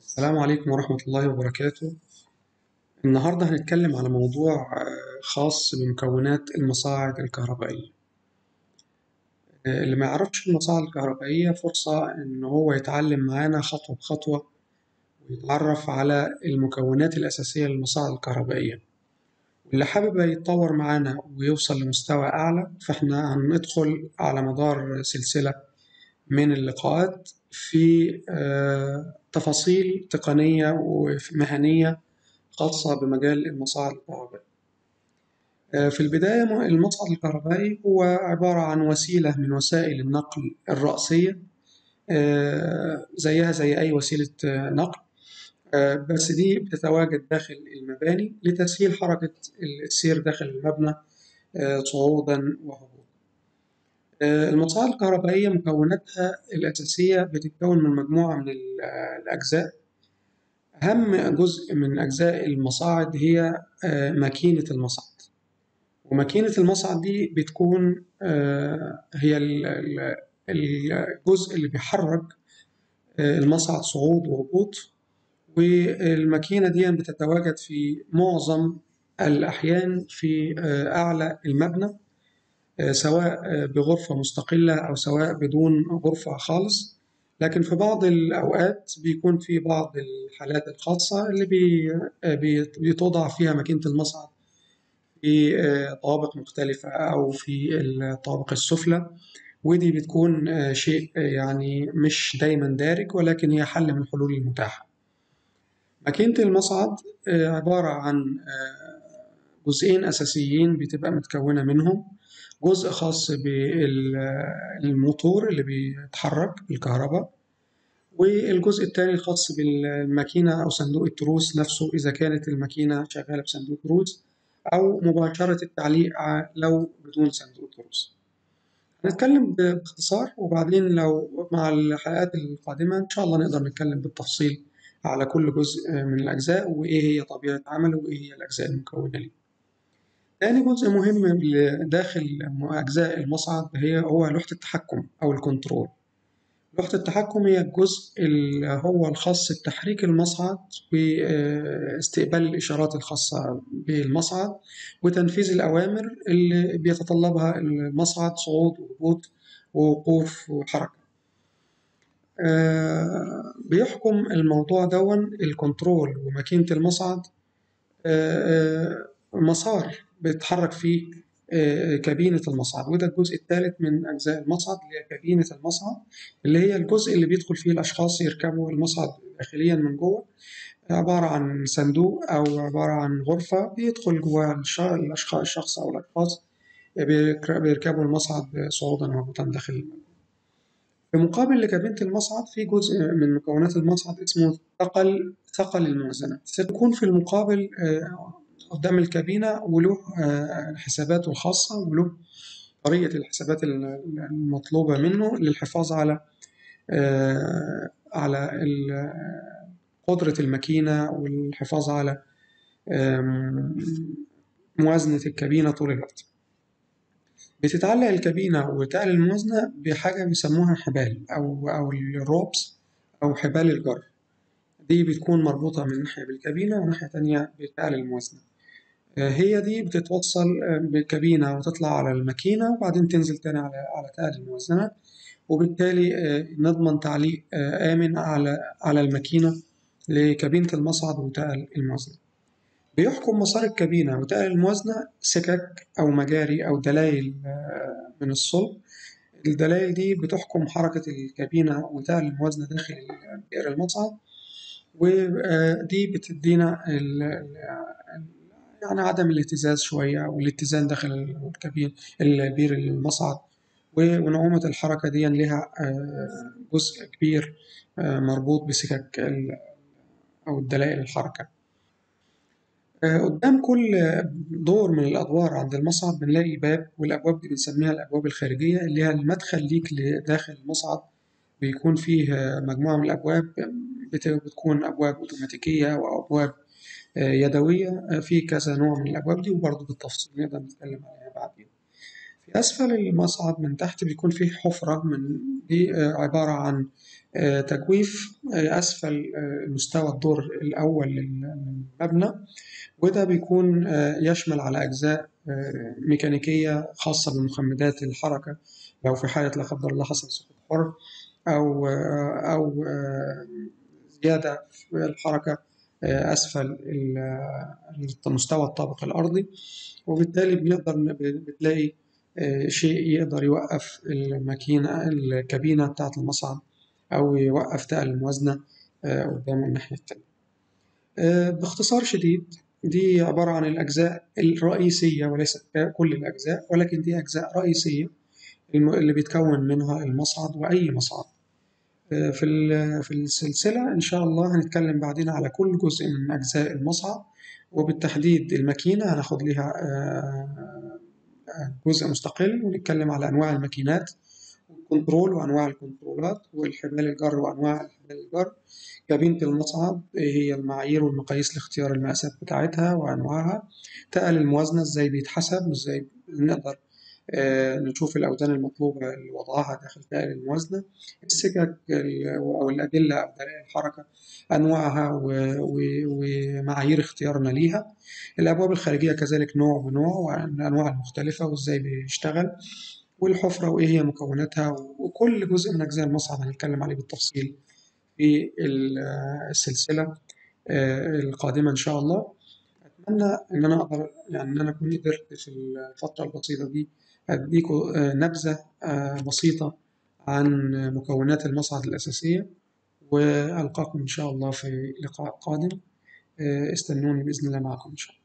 السلام عليكم ورحمة الله وبركاته. النهاردة هنتكلم على موضوع آه، خاص بمكونات المصاعد الكهربائية. آه، اللي ما يعرفش المصاعد الكهربائية فرصة إن هو يتعلم معانا خطوة بخطوة ويتعرف على المكونات الأساسية للمصاعد الكهربائية. واللي حابب يتطور معانا ويوصل لمستوى أعلى فإحنا هندخل على مدار سلسلة من اللقاءات في آه، تفاصيل تقنية ومهنية خاصة بمجال المصاعد الكهربائية. آه، في البداية م- المصعد الكهربائي هو عبارة عن وسيلة من وسائل النقل الرئيسية آه، زيها زي أي وسيلة آه، نقل آه، بس دي بتتواجد داخل المباني لتسهيل حركة السير داخل المبنى آه، صعودا وهبوطا. آه، المصاعد الكهربائية مكوناتها الأساسية بتتكون من مجموعة من ال- آه، الأجزاء أهم جزء من أجزاء المصاعد هي آه، ماكينة المصعد وماكينة المصعد دي بتكون آه، هي ال- ال- الجزء اللي بيحرك آه، المصعد صعود وهبوط والماكينة دي بتتواجد في معظم الأحيان في آه، أعلى المبنى آه، سواء آه، بغرفة مستقلة أو سواء بدون غرفة خالص لكن في بعض الأوقات بيكون في بعض الحالات الخاصة اللي بي آه، بي- بتوضع فيها ماكينة المصعد في آه، طوابق مختلفة أو في الطوابق السفلى ودي بتكون آه، شيء آه، يعني مش دايما دارج ولكن هي حل من الحلول المتاحة ماكينة المصعد آه، عبارة عن آه، جزئين أساسيين بتبقى متكونة منهم جزء خاص بالموتور اللي بيتحرك بالكهرباء والجزء الثاني الخاص بالماكينة أو صندوق التروس نفسه إذا كانت الماكينة شغالة بصندوق تروس أو مباشرة التعليق ع- لو بدون صندوق تروس. هنتكلم باختصار وبعدين لو مع الحلقات القادمة إن شاء الله نقدر نتكلم بالتفصيل على كل جزء من الأجزاء وإيه هي طبيعة عمله وإيه هي الأجزاء المكونة ليه. تاني جزء مهم داخل أجزاء المصعد هي هو لوحة التحكم أو الكنترول. لوحة التحكم هي الجزء اللي هو الخاص بتحريك المصعد واستقبال الإشارات الخاصة بالمصعد وتنفيذ الأوامر اللي بيتطلبها المصعد صعود وهبوط ووقوف وحركة. آه، بيحكم الموضوع دون الكنترول وماكينة المصعد آه، آه، مسار بيتحرك فيه آه، كابينة المصعد وده الجزء الثالث من أجزاء المصعد اللي هي كابينة المصعد اللي هي الجزء اللي بيدخل فيه الأشخاص يركبوا المصعد داخليا من جوه عبارة عن صندوق أو عبارة عن غرفة بيدخل جوه الش- الأشخاص الشخص أو الأشخاص بيرك- بيركبوا المصعد صعودا وهبوطا داخل المبنى. بمقابل لكابينة المصعد في جزء من مكونات المصعد اسمه ثقل ثقل الموازنة ستكون في المقابل آه، قدام الكابينة وله آه، حساباته الخاصة وله طريقة الحسابات ال- المطلوبة منه للحفاظ على آه، على ال- قدرة الماكينة والحفاظ على آم، موازنة الكابينة طول الوقت. بتتعلق الكابينة وتقل الموازنة بحاجة بيسموها حبال أو أو الروبس أو حبال الجر دي بتكون مربوطة من ناحية بالكابينة وناحية تانية بتقل الموازنة آه، هي دي بتتوصل آه، بالكابينة وتطلع على الماكينة وبعدين تنزل تاني على على تقل الموازنة وبالتالي آه، نضمن تعليق آه، آمن على على الماكينة لكابينة المصعد وتقل الموازنة. بيحكم مسار الكابينة وتقل الموازنة سكك أو مجاري أو دلائل آه، من الصلب الدلائل دي بتحكم حركة الكابينة وتقل الموازنة داخل بئر المصعد ودي بتدينا ال- ال- يعني عدم الاهتزاز شوية والاتزان داخل الكابين البير المصعد ونعومة الحركة دي لها آه، جزء كبير آه، مربوط بسكك ال- أو الدلائل الحركة. آه، قدام كل دور من الأدوار عند المصعد بنلاقي باب والأبواب دي بنسميها الأبواب الخارجية اللي هي المدخل ليك لداخل المصعد بيكون فيه آه، مجموعة من الأبواب بت- بتكون أبواب أوتوماتيكية وأبواب آه، يدوية آه، في كذا نوع من الأبواب دي وبرضه بالتفصيل نقدر نتكلم عليها بعدين. في أسفل المصعد من تحت بيكون فيه حفرة من دي آه، عبارة عن آه، تجويف آه، أسفل آه، مستوى الدور الأول للمبنى وده بيكون آه، يشمل على أجزاء آه، ميكانيكية خاصة بمخمدات الحركة لو في حالة لا قدر الله حصل سقوط حر أو آه، أو آه، زيادة في الحركة آه، أسفل ال- مستوى الطابق الأرضي وبالتالي بنقدر ن- بتلاقي آه، شيء يقدر يوقف الماكينة الكابينة بتاعة المصعد أو يوقف تقل الموازنة آه، قدام الناحية التانية. آه، باختصار شديد دي عبارة عن الأجزاء الرئيسية وليست كل الأجزاء ولكن دي أجزاء رئيسية الم- اللي بيتكون منها المصعد وأي مصعد. آه، في ال- في السلسلة إن شاء الله هنتكلم بعدين على كل جزء من أجزاء المصعد وبالتحديد الماكينة هناخد ليها آه، آه، جزء مستقل ونتكلم على أنواع الماكينات والكنترول وأنواع الكنترولات والحبال الجر وأنواع حبال الجر كابينة المصعد إيه هي المعايير والمقاييس لاختيار المقاسات بتاعتها وأنواعها تقل الموازنة إزاي بيتحسب وإزاي نقدر آه، نشوف الأوزان المطلوبة لوضعها داخل تقل الموازنة السكك ال- أو الأدلة أو دلائل الحركة أنواعها و- و- ومعايير اختيارنا ليها الأبواب الخارجية كذلك نوع ونوع والأنواع المختلفة وإزاي بيشتغل والحفرة وإيه هي مكوناتها وكل جزء من أجزاء المصعد هنتكلم عليه بالتفصيل في ال- السلسلة آه، القادمة إن شاء الله أتمنى إن أنا أقدر يعني إن أنا أكون قدرت في الفترة البسيطة دي أديكوا آه، نبذة آه، بسيطة عن مكونات المصعد الأساسية وألقاكم إن شاء الله في لقاء قادم آه، استنوني بإذن الله معكم إن شاء الله